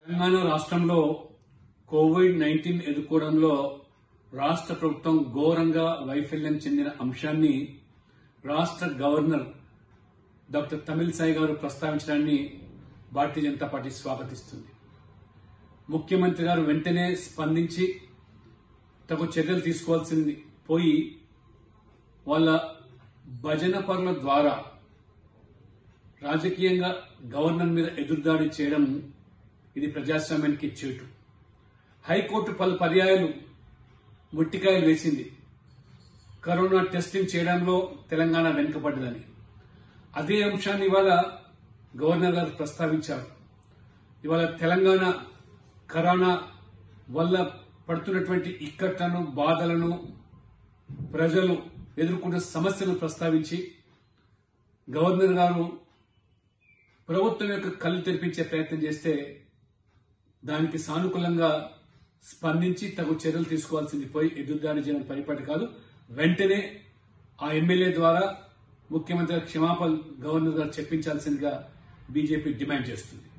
తెలంగాణ రాష్ట్రంలో Covid nineteen ఎదుర్కోవడంలో రాష్ట్ర ప్రభుత్వం ఘోరంగా వైఫల్యం చెందిన అంశాన్ని రాష్ట్ర గవర్నర్ డాక్టర్ తమిళసాయి గారు ప్రస్తావించడాన్ని భారతీయ జనతా పార్టీ స్వాగతిస్తుంది ముఖ్యమంత్రి గారు వెంటనే స్పందించి తగు చర్యలు తీసుకోవాల్సింది పోయి వాళ్ళ భజన పనుల ద్వారా రాజకీయంగా గవర్నర్ మీద ఎదురుదాడి చేయడం ఇది ప్రజాస్వామ్యానికి చేటు హైకోర్టు పలు పర్యాయాలు ముట్టికాయలు వేసింది కరోనా టెస్టింగ్ చేయడంలో తెలంగాణ వెనుకబడ్డదని అదే అంశాన్ని ఇవాళ గవర్నర్ గారు ప్రస్తావించారు ఇవాళ తెలంగాణ కరోనా వల్ల పడుతున్నటువంటి ఇక్కట్లను బాధలను ప్రజలు ఎదుర్కొంటున్న సమస్యలను ప్రస్తావించి గవర్నర్ గారు ప్రభుత్వం యొక్క కళ్ళు తెరిపించే ప్రయత్నం చేస్తే దానికి సానుకూలంగా స్పందించి తగు చర్యలు తీసుకోవాల్సింది పోయి ఎదురుదాడి చేయడం పరిపాటి కాదు వెంటనే ఆ ఎమ్మెల్యే ద్వారా ముఖ్యమంత్రి క్షమాపణ గవర్నర్ గారు చెప్పించాల్సిందిగా బీజేపీ డిమాండ్ చేస్తుంది